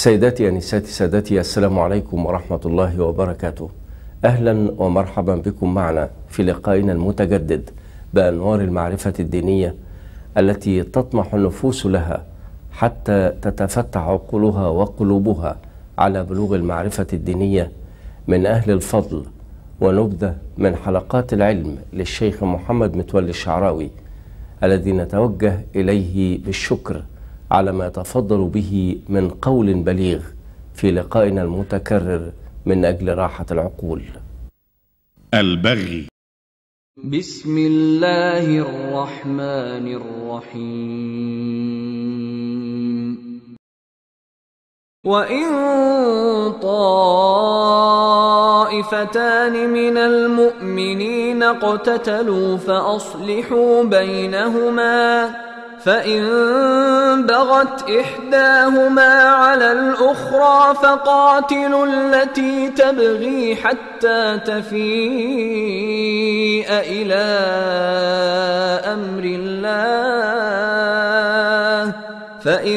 سيداتي أنساتي سادتي السلام عليكم ورحمة الله وبركاته أهلا ومرحبا بكم معنا في لقائنا المتجدد بأنوار المعرفة الدينية التي تطمح النفوس لها حتى تتفتح عقولها وقلوبها على بلوغ المعرفة الدينية من أهل الفضل ونبذة من حلقات العلم للشيخ محمد متولي الشعراوي الذي نتوجه إليه بالشكر على ما يتفضل به من قول بليغ في لقائنا المتكرر من أجل راحة العقول البغي بسم الله الرحمن الرحيم وإن طائفتان من المؤمنين اقتتلوا فأصلحوا بينهما فإن بغت إحداهما على الأخرى فقاتلوا التي تبغي حتى تفيء إلى أمر الله فإن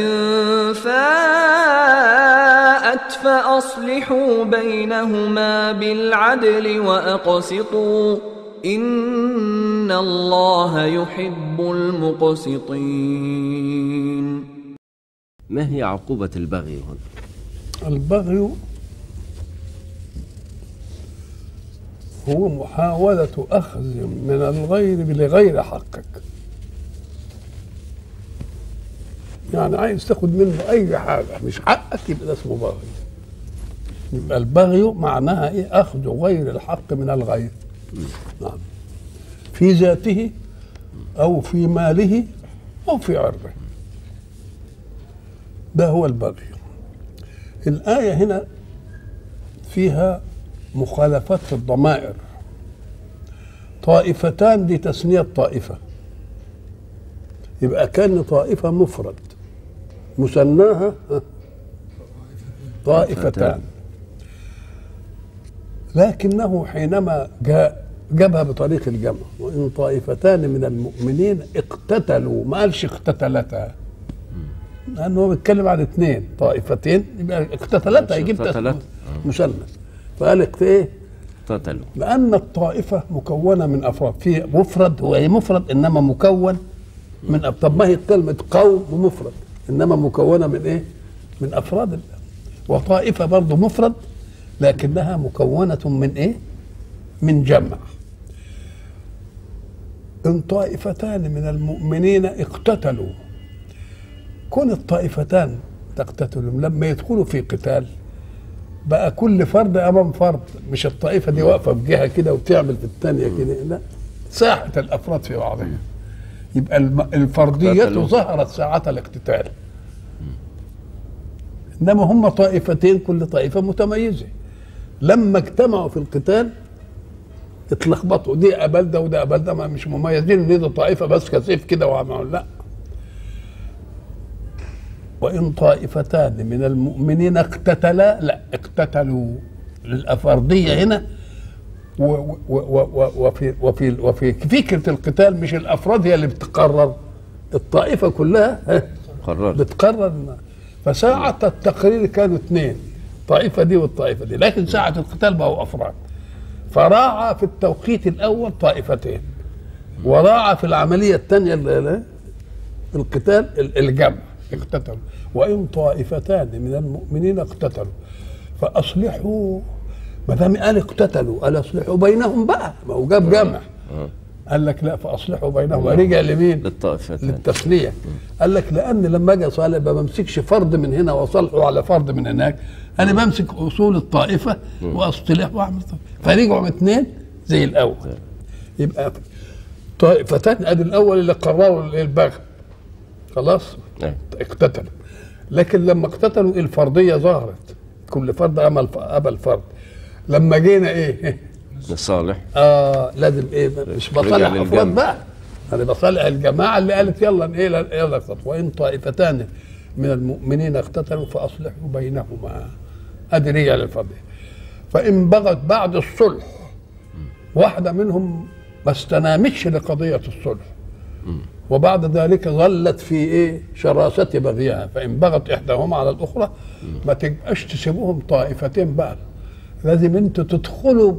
فاءت فأصلحوا بينهما بالعدل وأقسطوا إن الله يحب المقسطين ما هي عقوبة البغي هنا؟ البغي هو محاولة أخذ من الغير لغير حقك يعني عايز تاخد منه أي حاجة مش حقك يبقى ده اسمه بغي يبقى البغي معناها إيه أخذ غير الحق من الغير نعم في ذاته أو في ماله أو في عرضه ده هو البغي الآية هنا فيها مخالفات في الضمائر طائفتان دي تثنية طائفة يبقى كان طائفة مفرد مثناها طائفتان لكنه حينما جاء جابها بطريق الجمع وإن طائفتان من المؤمنين اقتتلوا ما قالش اقتتلتا لأنه هو بيتكلم عن اثنين طائفتين يبقى اقتتلتا يجيب اقتتلت. مثلث فقال اقت- ايه اقتتلوا لأن الطائفة مكونة من أفراد في مفرد هو إيه مفرد إنما مكون من أف... طب ما هي كلمة قوم ومفرد إنما مكونة من إيه؟ من أفراد ال- وطائفة برضه مفرد لكنها مكونة من إيه؟ من جمع إن طائفتان من المؤمنين اقتتلوا كون الطائفتان تقتتلوا لما يدخلوا في قتال بقى كل فرد امام فرد مش الطائفه دي واقفه في جهه كده وتعمل في الثانيه كده لا ساحه الافراد في بعضها يبقى الم- الفرديه اقتتلوا. ظهرت ساعه الاقتتال انما هم طائفتين كل طائفه متميزه لما اجتمعوا في القتال اتلخبطوا دي قبل ده وده قبل ده ما مش مميزين ان دي طائفه بس كسيف كده وعملوا لا وإن طائفتان من المؤمنين اقتتلا لا اقتتلوا للأفردية هنا و- و- و- و- وفي وفي وفي فكرة القتال مش الأفراد هي اللي بتقرر الطائفة كلها ها، قررت بتقرر فساعة التقرير كانوا اثنين الطائفة دي والطائفة دي لكن ساعة القتال بقوا أفراد فراعى في التوقيت الأول طائفتين وراعى في العملية الثانية ال- القتال ال- الجمع اقتتلوا وإن طائفتان من المؤمنين اقتتلوا فأصلحوا ما دام قال اقتتلوا قال اصلحوا بينهم بقى ما هو جاب جمع قال لك لا فأصلحوا بينهم رجع لمين؟ للطائفتان للتثنيه قال لك لان لما اجي اصالح ما بمسكش فرد من هنا واصالحه على فرد من هناك انا بمسك اصول الطائفه واصطلح واعمل طائفة. فرجعوا اثنين زي الاول يبقى طائفتان ادي الاول اللي قرروا البغي خلاص نعم. اقتتلوا لكن لما اقتتلوا الفرديه ظهرت كل فرد عمل قبل فرد لما جينا ايه لصالح اه لازم ايه مش رجع بصالح للجمع. افراد بقى انا بصالح الجماعه اللي قالت يلا ايه يلا اقتتلوا وان طائفتان من المؤمنين اقتتلوا فاصلحوا بينهما ادي رجع للفضل فان بغت بعد الصلح واحده منهم ما استنامتش لقضيه الصلح وبعد ذلك ظلت في ايه شراسة بغيها فإن بغت إحداهما على الأخرى ما تبقاش تسيبوهم طائفتين بقى لازم انتوا تدخلوا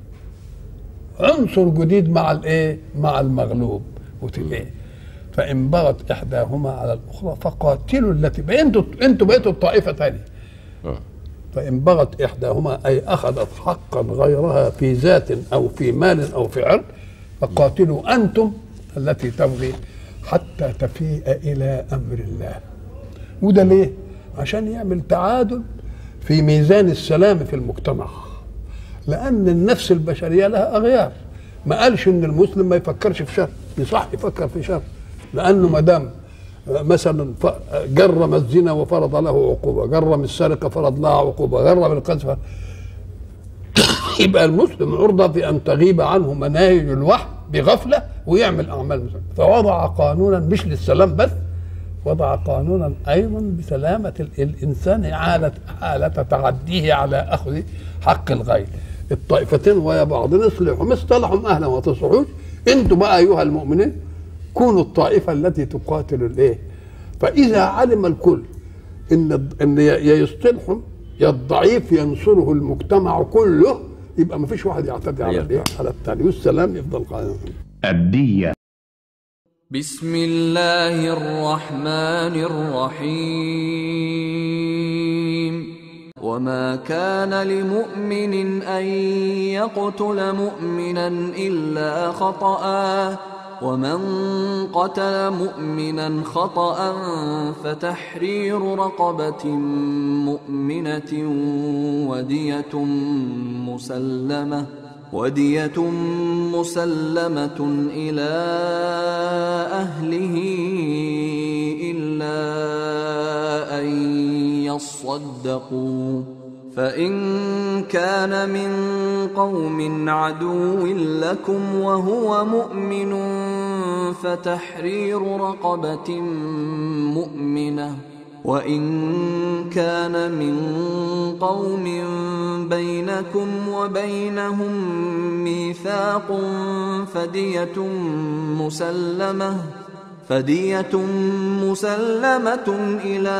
عنصر جديد مع الايه مع المغلوب وتبقى فإن بغت إحداهما على الأخرى فقاتلوا التي بقى انتوا انتوا بقيتوا الطائفة تانية آه. فإن بغت إحداهما أي أخذت حقا غيرها في ذات أو في مال أو في عرض فقاتلوا أنتم التي تبغي حتى تفيء إلى أمر الله وده ليه؟ عشان يعمل تعادل في ميزان السلام في المجتمع لأن النفس البشرية لها أغيار ما قالش إن المسلم ما يفكرش في شر يصح يفكر في شر لأنه ما دام مثلا ف- جرم الزنا وفرض له عقوبة جرم السرقة فرض لها عقوبة جرم القذف يبقى المسلم عرضة في أن تغيب عنه مناهج الوحي بغفلة ويعمل أعمال مسلم فوضع قانونا مش للسلام بس وضع قانونا أيضا بسلامة ال- الإنسان حالة حالة تعديه على أخذ حق الغير الطائفتين ويا بعض اصلحوا مصطلحهم أهلا وما تصلحوش أنتم بقى أيها المؤمنين كونوا الطائفة التي تقاتل الإيه فإذا علم الكل ان ان يا يصطلحوا يا الضعيف ينصره المجتمع كله يبقى ما فيش واحد يعتدي على أيوة. الايه على الثاني والسلام يفضل قائم الدية بسم الله الرحمن الرحيم وما كان لمؤمن ان يقتل مؤمنا الا خطأ ومن قتل مؤمنا خطأ فتحرير رقبة مؤمنة ودية مسلمة ودية مسلمة إلى أهله إلا أن يصدقوا فإن كان من قوم عدو لكم وهو مؤمن فتحرير رقبة مؤمنة وإن كان من قوم بينكم وبينهم ميثاق فدية مسلمة فدية مسلمة إلى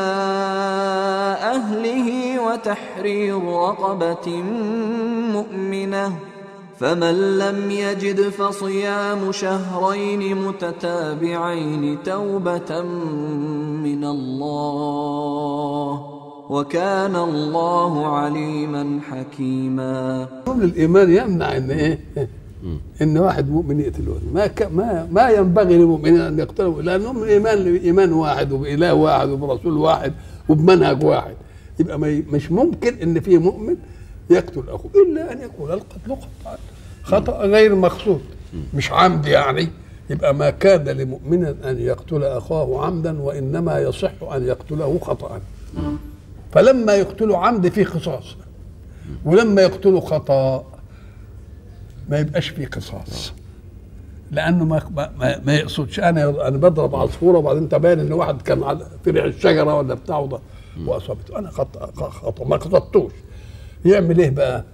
أهله وتحرير رقبة مؤمنة فمن لم يجد فصيام شهرين متتابعين توبة من الله وكان الله عليما حكيما قول الايمان يمنع ان ايه ان واحد مؤمن يقتل واحد. ما ك... ما ما ينبغي للمؤمنين ان يقتلوا لانهم ايمان ايمان واحد وباله واحد وبرسول واحد وبمنهج واحد يبقى ما ي... مش ممكن ان في مؤمن يقتل اخوه الا ان يكون القتل خطا خطا غير مقصود مش عمد يعني يبقى ما كان لمؤمن ان يقتل اخاه عمدا وانما يصح ان يقتله خطا فلما يقتله عمد فيه قصاص ولما يقتله خطأ ما يبقاش فيه قصاص لانه ما ما, ما يقصدش انا انا بضرب عصفوره وبعدين تبان ان واحد كان على فرع الشجره ولا بتاعه ده واصابته انا خطا خطا ما قصدتوش يعمل ايه بقى؟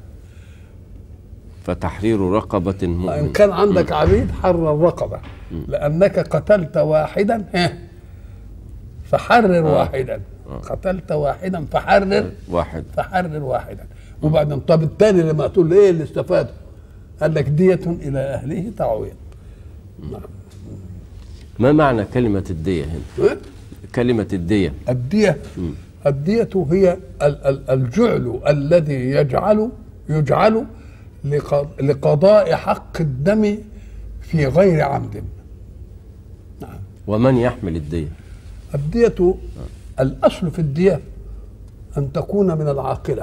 فتحرير رقبة ان مؤمن كان عندك عبيد حرر رقبه لانك قتلت واحدا ها فحرر واحدا قتلت واحدا فحرر واحد فحرر واحدا وبعدين طب الثاني لما تقول له ايه اللي استفاده؟ قال لك دية إلى أهله تعويض ما معنى كلمة الدية هنا إيه؟ كلمة الدية الدية الدية هي ال- ال- الجعل الذي يجعل يجعل لق- لقضاء حق الدم في غير عمد ومن يحمل الدية الدية الأصل في الدية أن تكون من العاقلة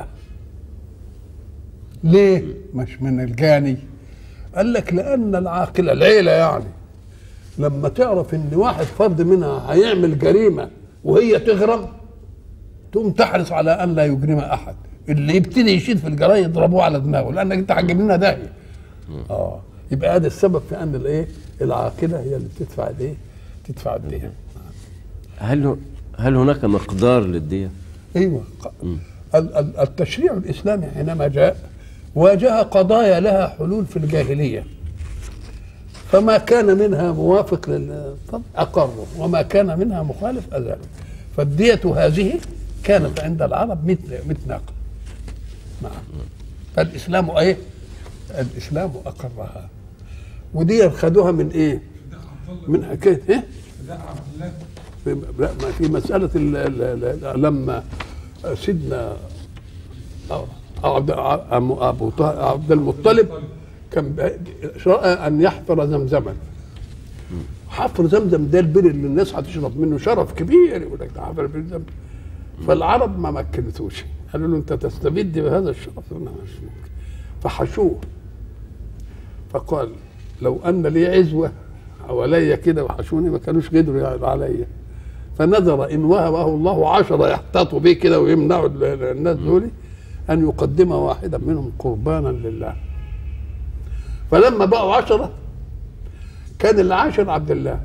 ليه مش من الجاني قال لك لأن العاقلة العيلة يعني لما تعرف ان واحد فرد منها هيعمل جريمة وهي تغرم تقوم تحرص على ان لا يجرم احد اللي يبتدي يشيد في الجرايد يضربوه على دماغه لانك انت هتجيب لنا داهيه اه يبقى هذا السبب في ان الايه العاقله هي اللي بتدفع الايه تدفع الديه هل هل هناك مقدار للدية؟ ايوه ال- ال- التشريع الاسلامي حينما جاء واجه قضايا لها حلول في الجاهليه فما كان منها موافق لل أقروا وما كان منها مخالف أزالوا فالدية هذه كانت عند العرب مثل مثل ناقة نعم فالإسلام إيه؟ الإسلام أقرها ودي خدوها من إيه؟ من حكاية إيه؟ في لا ما في مسألة ال ال ال لما سيدنا عبد أبو طه- عبد المطلب كان رأى أن يحفر زمزما حفر زمزم ده البئر اللي الناس هتشرب منه شرف كبير يقول لك ده حفر بئر زمزم فالعرب ما مكنتوش قالوا له انت تستبد بهذا الشرف قال له مش ممكن فحشوه فقال لو ان لي عزوه حواليا كده وحشوني ما كانوش قدروا يعلوا عليا فنذر ان وهبه الله عشرة يحتاطوا به كده ويمنعوا ال- ال- الناس دول ان يقدم واحدا منهم قربانا لله فلما بقوا عشرة كان العاشر عبد الله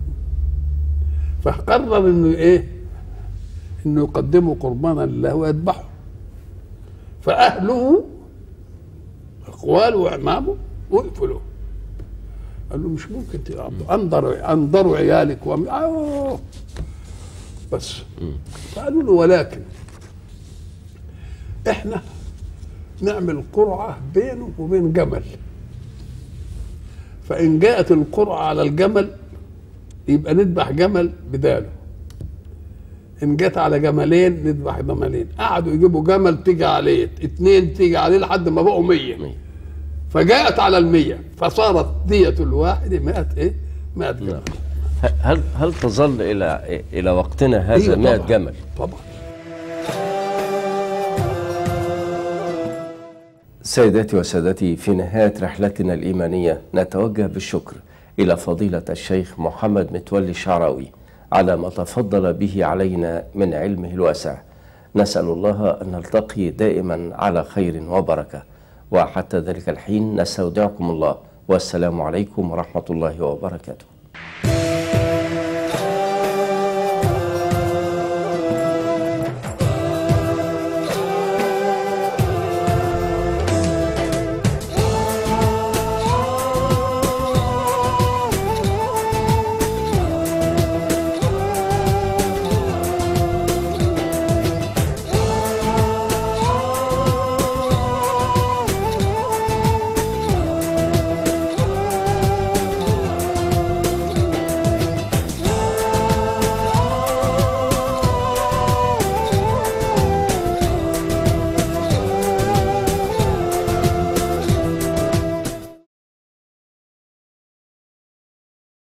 فقرر انه ايه انه يقدموا قربانا لله ويذبحوا فاهله اخواله وعمامه وقفوا له قال له مش ممكن تقعدوا انظروا انظروا عيالك وم... أوه. بس فقالوا له ولكن احنا نعمل قرعه بينه وبين جمل فان جاءت القرعه على الجمل يبقى نذبح جمل بداله ان جت على جملين نذبح جملين قعدوا يجيبوا جمل تيجي عليه اتنين تيجي عليه لحد ما بقوا مية مية. فجاءت على المية فصارت دية الواحد مئة ايه مئة جمل هل هل تظل الى الى وقتنا هذا أيوة 100 طبعاً. جمل طبعا سيداتي وسادتي في نهاية رحلتنا الإيمانية نتوجه بالشكر إلى فضيلة الشيخ محمد متولي الشعراوي على ما تفضل به علينا من علمه الواسع نسأل الله أن نلتقي دائما على خير وبركة وحتى ذلك الحين نستودعكم الله والسلام عليكم ورحمة الله وبركاته